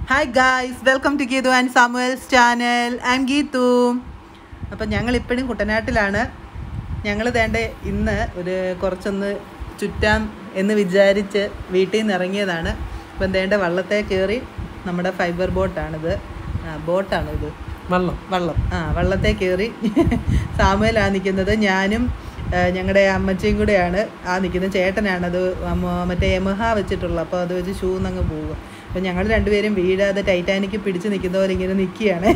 hi guys welcome to Geethu and Samuel's channel am Geethu അപ്പം ഞങ്ങൾ ഇപ്പോഴും കുട്ടനാട്ടിലാണ് ഞങ്ങൾ വേണ്ട ഇന്ന് ഒരു കുറച്ചൊന്ന് ചുറ്റാം എന്ന് വിചാരിച്ച് വീട്ടിൽ നിന്ന് ഇറങ്ങിയതാണ് അപ്പം വേണ്ട വള്ളത്തെ കയറി നമ്മുടെ ഫൈബർ ബോട്ടാണിത് ആ ബോട്ടാണിത് വെള്ളം വള്ളം ആ വള്ളത്തെ കയറി സാമുവലാണ് നിൽക്കുന്നത് ഞാനും ഞങ്ങളുടെ അമ്മച്ചിയും കൂടെയാണ് ആ നിൽക്കുന്നത് ചേട്ടനാണത് അമ്മ- മറ്റേ യമഹ വെച്ചിട്ടുള്ള അപ്പോൾ അത് വെച്ച് ഷൂ എന്നങ്ങ് പോകും അപ്പോൾ ഞങ്ങൾ രണ്ടുപേരും വീഴാതെ ടൈറ്റാനിക്ക് പിടിച്ച് നിൽക്കുന്ന പോലെ ഇങ്ങനെ നിൽക്കുകയാണ്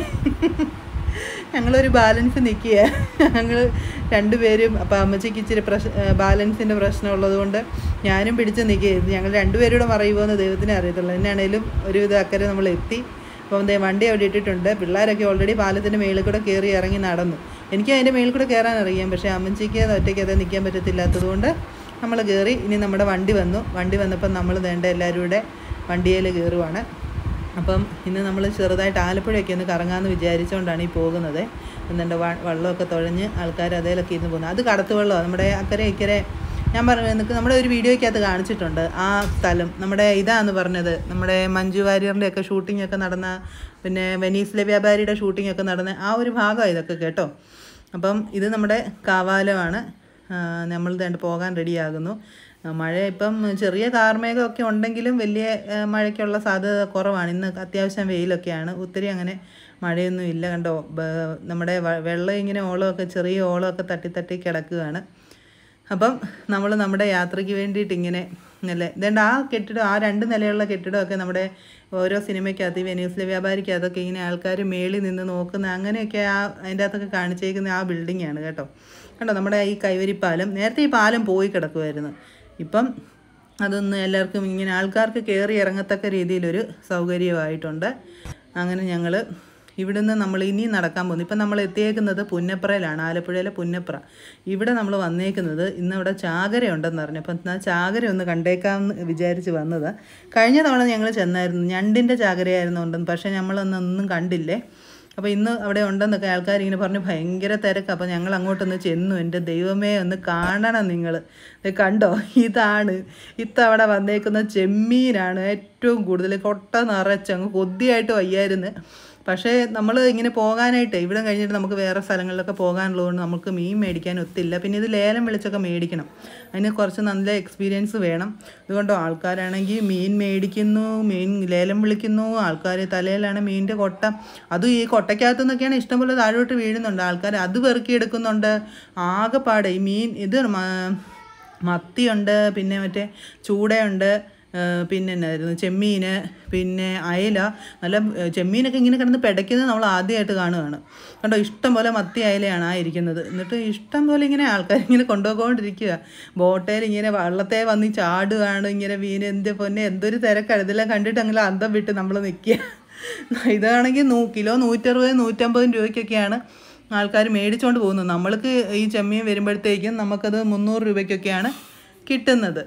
ഞങ്ങളൊരു ബാലൻസ് നിൽക്കുക ഞങ്ങൾ രണ്ടുപേരും അപ്പോൾ അമ്മച്ചിക്ക് ഇച്ചിരി പ്രശ് ബാലൻസിൻ്റെ പ്രശ്നമുള്ളത് കൊണ്ട് ഞാനും പിടിച്ച് നിൽക്കുകയായിരുന്നു ഞങ്ങൾ രണ്ടുപേരും കൂടെ മറയുമോ എന്ന് ദൈവത്തിനെ അറിയത്തുള്ളൂ എന്നാണേലും ഒരുവിധം അക്കരെ നമ്മൾ എത്തി അപ്പം ദേ വണ്ടി അവിടെ ഇട്ടിട്ടുണ്ട് പിള്ളേരൊക്കെ ഓൾറെഡി പാലത്തിൻ്റെ മേളിൽ കൂടെ കയറി ഇറങ്ങി നടന്നു എനിക്ക് അതിൻ്റെ മേളിൽ കൂടെ കയറാൻ അറിയാം പക്ഷേ അമ്മച്ചിക്ക് അത് ഒറ്റയ്ക്ക് അത് നിൽക്കാൻ പറ്റത്തില്ലാത്തത് കൊണ്ട് നമ്മൾ കയറി ഇനി നമ്മുടെ വണ്ടി വന്നു വണ്ടി വന്നപ്പം നമ്മൾ വേണ്ട എല്ലാവരും കൂടെ വണ്ടിയിൽ കയറുവാണ് അപ്പം ഇന്ന് നമ്മൾ ചെറുതായിട്ട് ആലപ്പുഴയൊക്കെ ഒന്ന് കറങ്ങാമെന്ന് വിചാരിച്ചുകൊണ്ടാണ് ഈ പോകുന്നത് എന്നിട്ട് വെള്ളമൊക്കെ തുഴഞ്ഞ് ആൾക്കാർ അതേലൊക്കെ ഇരുന്ന് പോകുന്നത് അത് കടത്ത് വെള്ളമാണ് നമ്മുടെ അക്കരെ ഇക്കരെ ഞാൻ പറഞ്ഞു നിനക്ക് നമ്മുടെ ഒരു വീഡിയോയ്ക്കകത്ത് കാണിച്ചിട്ടുണ്ട് ആ സ്ഥലം നമ്മുടെ ഇതാന്ന് പറഞ്ഞത് നമ്മുടെ മഞ്ജു വാര്യറിൻ്റെ ഒക്കെ ഷൂട്ടിംഗ് ഒക്കെ നടന്ന പിന്നെ വെനീസിലെ വ്യാപാരിയുടെ ഷൂട്ടിംഗ് ഒക്കെ നടന്ന ആ ഒരു ഭാഗമാണ് ഇതൊക്കെ കേട്ടോ അപ്പം ഇത് നമ്മുടെ കാവാലമാണ് നമ്മൾ വേണ്ട പോകാൻ റെഡിയാകുന്നു ആ, മഴ ഇപ്പം ചെറിയ കാർമേഘമൊക്കെ ഉണ്ടെങ്കിലും വലിയ ആ, മഴയ്ക്കുള്ള സാധ്യത കുറവാണ് ഇന്ന് അത്യാവശ്യം വെയിലൊക്കെയാണ് ഒത്തിരി അങ്ങനെ മഴയൊന്നും ഇല്ല കണ്ടോ ബ- നമ്മുടെ വ- വെള്ളം ഇങ്ങനെ ഓളമൊക്കെ ചെറിയ ഓളമൊക്കെ തട്ടി തട്ടി കിടക്കുകയാണ് അപ്പം നമ്മൾ നമ്മുടെ യാത്രയ്ക്ക് വേണ്ടിയിട്ട് ഇങ്ങനെ നല്ല ഇതേണ്ട ആ കെട്ടിടം ആ രണ്ട് നിലയുള്ള കെട്ടിടമൊക്കെ നമ്മുടെ ഓരോ സിനിമയ്ക്കകത്ത് ഈ വെനീസിലെ വ്യാപാരിക്കകത്തൊക്കെ ഇങ്ങനെ ആൾക്കാർ മേളിൽ നിന്ന് നോക്കുന്ന അങ്ങനെയൊക്കെ ആ അതിൻ്റെ അകത്തൊക്കെ കാണിച്ചേക്കുന്ന ആ ബിൽഡിംഗ് ആണ് കേട്ടോ കണ്ടോ നമ്മുടെ ഈ കൈവരിപ്പാലം നേരത്തെ ഈ പാലം പോയി കിടക്കുമായിരുന്നു ഇപ്പം അതൊന്ന് എല്ലാവർക്കും ഇങ്ങനെ ആൾക്കാർക്ക് കയറി ഇറങ്ങത്തക്ക രീതിയിലൊരു സൗകര്യമായിട്ടുണ്ട് അങ്ങനെ ഞങ്ങൾ ഇവിടുന്ന് നമ്മൾ ഇനി നടക്കാൻ പോകുന്നു ഇപ്പം നമ്മൾ എത്തിയേക്കുന്നത് പുന്നപ്രയിലാണ് ആലപ്പുഴയിലെ പുന്നപ്ര ഇവിടെ നമ്മൾ വന്നേക്കുന്നത് ഇന്ന് ഇവിടെ ചാകര ഉണ്ടെന്ന് പറഞ്ഞു അപ്പം എന്നാൽ ചാകര ഒന്ന് കണ്ടേക്കാമെന്ന് വിചാരിച്ച് വന്നത് കഴിഞ്ഞ തവണ ഞങ്ങൾ ചെന്നായിരുന്നു ഞണ്ടിൻ്റെ ചാകരയായിരുന്നു ഉണ്ടെന്ന് പക്ഷേ നമ്മളൊന്നും കണ്ടില്ലേ അപ്പോൾ ഇന്ന് അവിടെ ഉണ്ടെന്നൊക്കെ ആൾക്കാർ ഇങ്ങനെ പറഞ്ഞു ഭയങ്കര തിരക്ക് അപ്പോൾ ഞങ്ങൾ അങ്ങോട്ടൊന്ന് ചെന്നു എൻ്റെ ദൈവമേ ഒന്ന് കാണണം നിങ്ങൾ കണ്ടോ ഇതാണ് ഇത്തവണ വന്നേക്കുന്ന ചെമ്മീനാണ് ഏറ്റവും കൂടുതൽ കൊട്ട നിറച്ച് അങ്ങ് കൊതിയായിട്ട് വയ്യായിരുന്നു പക്ഷേ നമ്മൾ ഇങ്ങനെ പോകാനായിട്ട് ഇവിടെ കഴിഞ്ഞിട്ട് നമുക്ക് വേറെ സ്ഥലങ്ങളിലൊക്കെ പോകാനുള്ളതുകൊണ്ട് നമുക്ക് മീൻ മേടിക്കാൻ ഒത്തില്ല പിന്നെ ഇത് ലേലം വിളിച്ചൊക്കെ മേടിക്കണം അതിന് കുറച്ച് നല്ല എക്സ്പീരിയൻസ് വേണം അതുകൊണ്ട് ആൾക്കാരാണെങ്കിൽ മീൻ മേടിക്കുന്നു മീൻ ലേലം വിളിക്കുന്നു ആൾക്കാർ തലയിലാണ് മീനിൻ്റെ കൊട്ട അതും ഈ കൊട്ടയ്ക്കകത്തു നിന്നൊക്കെയാണ് ഇഷ്ടംപോലെ താഴോട്ട് വീഴുന്നുണ്ട് ആൾക്കാർ അത് പെറുക്കിയെടുക്കുന്നുണ്ട് ആകെപ്പാടെ ഈ മീൻ ഇത് മ- മത്തിയുണ്ട് പിന്നെ മറ്റേ ചൂടയുണ്ട് ആ, പിന്നെ എന്നായിരുന്നു ചെമ്മീൻ പിന്നെ അയല നല്ല ഏ, ചെമ്മീനൊക്കെ ഇങ്ങനെ കിടന്ന് പിടയ്ക്കുന്നത് നമ്മൾ ആദ്യമായിട്ട് കാണുകയാണ് കണ്ടോ ഇഷ്ടം പോലെ മത്തി അയലയാണ് ആ ഇരിക്കുന്നത് എന്നിട്ട് ഇഷ്ടം പോലെ ഇങ്ങനെ ആൾക്കാർ ഇങ്ങനെ കൊണ്ടുപോയിക്കൊണ്ടിരിക്കുക ബോട്ടയിൽ ഇങ്ങനെ വള്ളത്തെ വന്ന് ചാടുകയാണ് ഇങ്ങനെ മീൻ എന്ത് പൊന്നെ എന്തൊരു തിരക്കാണ് ഇതെല്ലാം കണ്ടിട്ട് അങ്ങനെ അന്തം വിട്ട് നമ്മൾ നിൽക്കുക ഇതാണെങ്കിൽ നൂ കിലോ നൂറ്ററുപത് നൂറ്റമ്പത് രൂപയ്ക്കൊക്കെയാണ് ആൾക്കാർ മേടിച്ചുകൊണ്ട് പോകുന്നത് നമ്മൾക്ക് ഈ ചെമ്മീൻ വരുമ്പോഴത്തേക്കും നമുക്കത് മുന്നൂറ് രൂപയ്ക്കൊക്കെയാണ് കിട്ടുന്നത്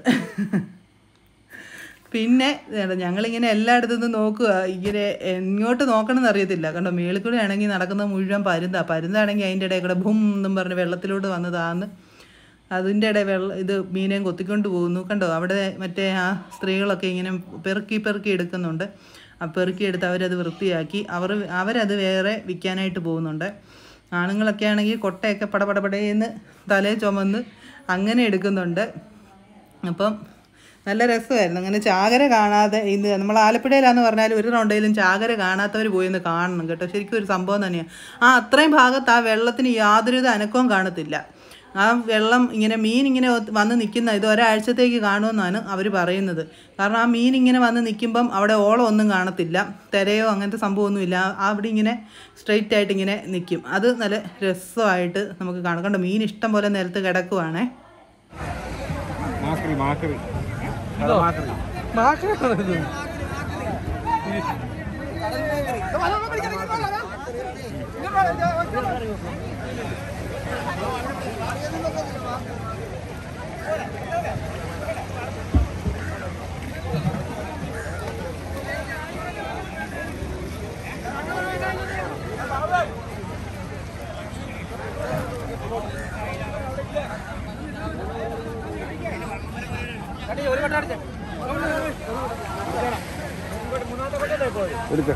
പിന്നെ ഏതാ ഞങ്ങളിങ്ങനെ എല്ലായിടത്തു നിന്നും നോക്കുക ഇങ്ങനെ എങ്ങോട്ട് നോക്കണമെന്ന് അറിയത്തില്ല കണ്ടോ മേളിൽ കൂടെ ആണെങ്കിൽ നടക്കുന്നത് മുഴുവൻ പരുന്താ പരുന്താണെങ്കിൽ അതിൻ്റെ ഇടയിൽ കൂടെ ഭൂം എന്നും പറഞ്ഞ് വെള്ളത്തിലോട്ട് വന്നതാന്ന് അതിൻ്റെ ഇടയിൽ വെള്ളം ഇത് മീനെയും കൊത്തിക്കൊണ്ട് പോകുന്നു കണ്ടോ അവിടെ മറ്റേ ആ സ്ത്രീകളൊക്കെ ഇങ്ങനെ പെറുക്കി പെറുക്കി എടുക്കുന്നുണ്ട് ആ പെറുക്കി എടുത്ത് അവരത് വൃത്തിയാക്കി അവർ അവരത് വേറെ വിൽക്കാനായിട്ട് പോകുന്നുണ്ട് ആണുങ്ങളൊക്കെ ആണെങ്കിൽ കൊട്ടയൊക്കെ പടപടപടേന്ന് തലേ ചുമന്ന് അങ്ങനെ എടുക്കുന്നുണ്ട് അപ്പം നല്ല രസമായിരുന്നു അങ്ങനെ ചാകര കാണാതെ ഇന്ന് നമ്മൾ ആലപ്പുഴയിലാന്ന് പറഞ്ഞാൽ ഒരു റൗണ്ടയിലും ചാകര കാണാത്തവർ പോയി ഒന്ന് കാണണം കേട്ടോ ശരിക്കും ഒരു സംഭവം തന്നെയാണ് ആ അത്രയും ഭാഗത്ത് ആ വെള്ളത്തിന് യാതൊരുവിധ അനക്കവും കാണത്തില്ല ആ വെള്ളം ഇങ്ങനെ മീൻ ഇങ്ങനെ ഒത്ത് വന്ന് നിൽക്കുന്ന ഇത് ഒരാഴ്ചത്തേക്ക് കാണുമെന്നാണ് അവർ പറയുന്നത് കാരണം ആ മീൻ ഇങ്ങനെ വന്ന് നിൽക്കുമ്പം അവിടെ ഓളം ഒന്നും കാണത്തില്ല തിരയോ അങ്ങനത്തെ സംഭവമൊന്നുമില്ല ആ അവിടെ ഇങ്ങനെ സ്ട്രെയിറ്റ് ആയിട്ട് ഇങ്ങനെ നിൽക്കും അത് നല്ല രസമായിട്ട് നമുക്ക് കാണാം കണ്ടോ മീൻ ഇഷ്ടം പോലെ നിലത്ത് കിടക്കുവാണേ മാക്രി മാക്രി മാക്രി ഒരു വട്ടം അടിച്ചേ എടുക്ക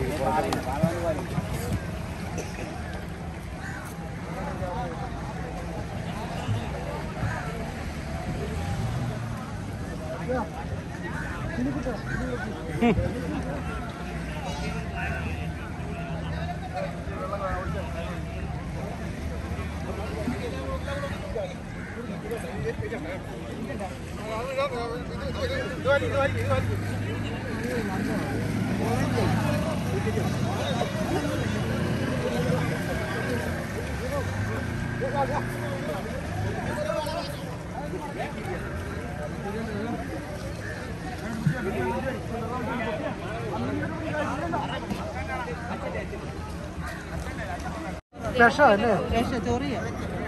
രസമല്ലേ രക്ഷ ചൊറിയ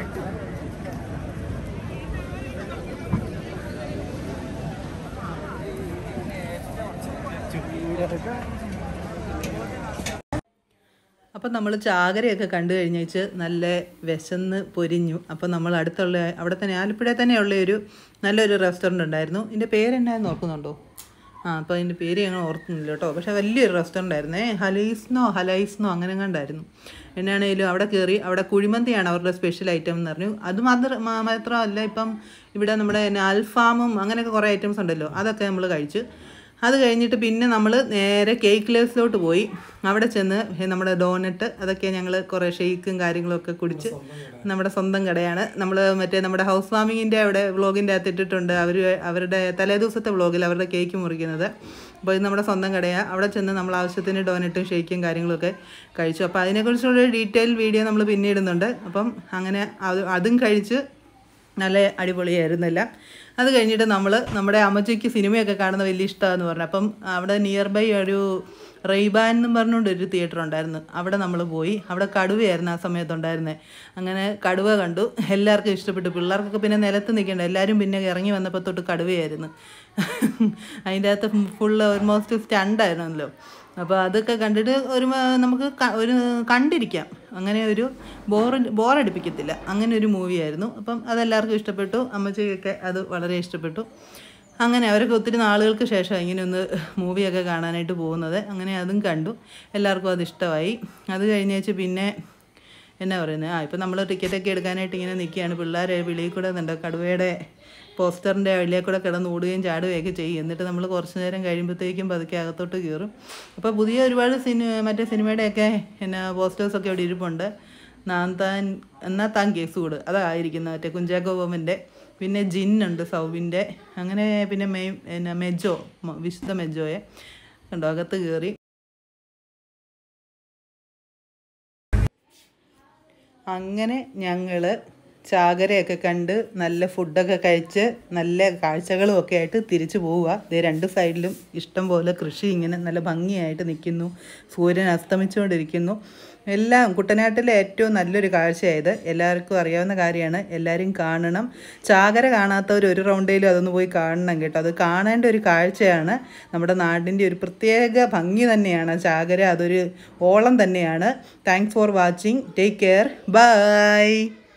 അപ്പം നമ്മൾ ചാകരയൊക്കെ കണ്ടു കഴിഞ്ഞേച്ച് നല്ല വിശന്ന് പൊരിഞ്ഞു അപ്പം നമ്മൾ അടുത്തുള്ള അവിടെ തന്നെ ആലപ്പുഴ തന്നെയുള്ള ഒരു നല്ലൊരു റെസ്റ്റോറൻ്റ് ഉണ്ടായിരുന്നു ഇതിൻ്റെ പേരെന്നാന്ന് ഓർക്കുന്നുണ്ടോ ആ അപ്പോൾ അതിൻ്റെ പേര് ഞങ്ങൾ ഓർക്കുന്നില്ല കേട്ടോ പക്ഷേ വലിയൊരു റെസ്റ്റോറൻ്റ് ആയിരുന്നേ ഹലീസ്ന്നോ ഹലൈസ്ന്നോ അങ്ങനെ കണ്ടായിരുന്നു എന്നാണേലും അവിടെ കയറി അവിടെ കുഴിമന്തിയാണ് അവരുടെ സ്പെഷ്യൽ ഐറ്റം എന്ന് പറഞ്ഞു അത് മാത്രം മാ- മാത്രമല്ല ഇപ്പം ഇവിടെ നമ്മുടെ പിന്നെ അൽഫാമും അങ്ങനെയൊക്കെ കുറേ ഐറ്റംസ് ഉണ്ടല്ലോ അതൊക്കെ നമ്മൾ കഴിച്ചു അത് കഴിഞ്ഞിട്ട് പിന്നെ നമ്മൾ നേരെ കേക്ക് ലേസിലോട്ട് പോയി അവിടെ ചെന്ന് നമ്മുടെ ഡോനറ്റ് അതൊക്കെ ഞങ്ങൾ കുറേ ഷെയ്ക്കും കാര്യങ്ങളൊക്കെ കുടിച്ച് നമ്മുടെ സ്വന്തം കടയാണ് നമ്മൾ മറ്റേ നമ്മുടെ ഹൗസ് വാമിങ്ങിൻ്റെ അവിടെ വ്ളോഗിൻ്റെ അകത്ത് ഇട്ടിട്ടുണ്ട് അവർ അവരുടെ തലേദിവസത്തെ വ്ളോഗിൽ അവരുടെ കേക്ക് മുറിക്കുന്നത് അപ്പോൾ ഇത് നമ്മുടെ സ്വന്തം കടയാണ് അവിടെ ചെന്ന് നമ്മൾ ആവശ്യത്തിന് ഡോനറ്റും ഷെയ്ക്കും കാര്യങ്ങളൊക്കെ കഴിച്ചു അപ്പോൾ അതിനെക്കുറിച്ചുള്ള ഡീറ്റെയിൽ വീഡിയോ നമ്മൾ പിന്നിടുന്നുണ്ട് അപ്പം അങ്ങനെ അത് അതും കഴിച്ച് നല്ല അടിപൊളിയായിരുന്നില്ല അത് കഴിഞ്ഞിട്ട് നമ്മൾ നമ്മുടെ അമ്മച്ചിക്ക് സിനിമയൊക്കെ കാണുന്ന വലിയ ഇഷ്ടമാണെന്ന് പറഞ്ഞു അപ്പം അവിടെ നിയർ ബൈ ഒരു റെയ്ബാൻ എന്നും പറഞ്ഞുകൊണ്ട് ഒരു തിയേറ്റർ ഉണ്ടായിരുന്നു അവിടെ നമ്മൾ പോയി അവിടെ കടുവയായിരുന്നു ആ സമയത്ത് ഉണ്ടായിരുന്നത് അങ്ങനെ കടുവ കണ്ടു എല്ലാവർക്കും ഇഷ്ടപ്പെട്ടു പിള്ളേർക്കൊക്കെ പിന്നെ നിലത്ത് നിൽക്കണ്ട എല്ലാവരും പിന്നെ ഇറങ്ങി വന്നപ്പോൾ തൊട്ട് കടുവയായിരുന്നു അതിൻ്റെ അകത്ത് ഫുള്ള് ഓൾമോസ്റ്റ് സ്റ്റണ്ടായിരുന്നല്ലോ അപ്പോൾ അതൊക്കെ കണ്ടിട്ട് ഒരു മ- നമുക്ക് ക- ഒരു കണ്ടിരിക്കാം അങ്ങനെ ഒരു ബോർ ബോറടിപ്പിക്കത്തില്ല അങ്ങനെ ഒരു മൂവിയായിരുന്നു അപ്പം അതെല്ലാവർക്കും ഇഷ്ടപ്പെട്ടു അമ്മച്ചിക്കൊക്കെ അത് വളരെ ഇഷ്ടപ്പെട്ടു അങ്ങനെ അവരൊക്കെ ഒത്തിരി നാളുകൾക്ക് ശേഷം ഇങ്ങനെ ഒന്ന് മൂവിയൊക്കെ കാണാനായിട്ട് പോകുന്നത് അങ്ങനെ അതും കണ്ടു എല്ലാവർക്കും അത് ഇഷ്ടമായി അത് കഴിഞ്ഞേച്ച് പിന്നെ എന്നാ പറയുന്നത് ആ ഇപ്പം നമ്മൾ ടിക്കറ്റൊക്കെ എടുക്കാനായിട്ട് ഇങ്ങനെ നിൽക്കുകയാണ് പിള്ളേരെ വെളിയിൽ കൂടെ ഉണ്ട് കടുവയുടെ പോസ്റ്ററിൻ്റെ വെളിയിൽ കൂടെ കിടന്ന് ഓടുകയും ചാടുകയൊക്കെ ചെയ്യും എന്നിട്ട് നമ്മൾ കുറച്ച് നേരം കഴിയുമ്പോഴത്തേക്കും പതുക്കെ അകത്തോട്ട് കയറും അപ്പോൾ പുതിയ ഒരുപാട് സിനിമ മറ്റേ സിനിമയുടെയൊക്കെ എന്നാ പോസ്റ്റേഴ്സൊക്കെ ഇവിടെ ഇരിപ്പുണ്ട് നാൻ താൻ എന്നാ താൻ കേസ് കൂട് അതായിരിക്കുന്നത് മറ്റേ കുഞ്ചാക്കോ ബോമൻ്റെ പിന്നെ ജിന്നുണ്ട് സൗബിൻ്റെ അങ്ങനെ പിന്നെ മെയ് എന്നാ മെജോ മ- വിശുദ്ധ മെജോയെ കണ്ടോ അകത്ത് കയറി അങ്ങനെ ഞങ്ങൾ ചാകരയൊക്കെ കണ്ട് നല്ല ഫുഡൊക്കെ കഴിച്ച് നല്ല കാഴ്ചകളും ഒക്കെ ആയിട്ട് തിരിച്ചു പോവുക ഇത് രണ്ട് സൈഡിലും ഇഷ്ടം പോലെ കൃഷി ഇങ്ങനെ നല്ല ഭംഗിയായിട്ട് നിൽക്കുന്നു സൂര്യൻ അസ്തമിച്ചുകൊണ്ടിരിക്കുന്നു എല്ലാം കുട്ടനാട്ടിലെ ഏറ്റവും നല്ലൊരു കാഴ്ചയായത് എല്ലാവർക്കും അറിയാവുന്ന കാര്യമാണ് എല്ലാവരും കാണണം ചാകര കാണാത്തവർ ഒരു റൗണ്ടേലും അതൊന്ന് പോയി കാണണം കേട്ടോ അത് കാണേണ്ട ഒരു കാഴ്ചയാണ് നമ്മുടെ നാടിൻ്റെ ഒരു പ്രത്യേക ഭംഗി തന്നെയാണ് ചാകര അതൊരു ഓളം തന്നെയാണ് thanks for watching take care by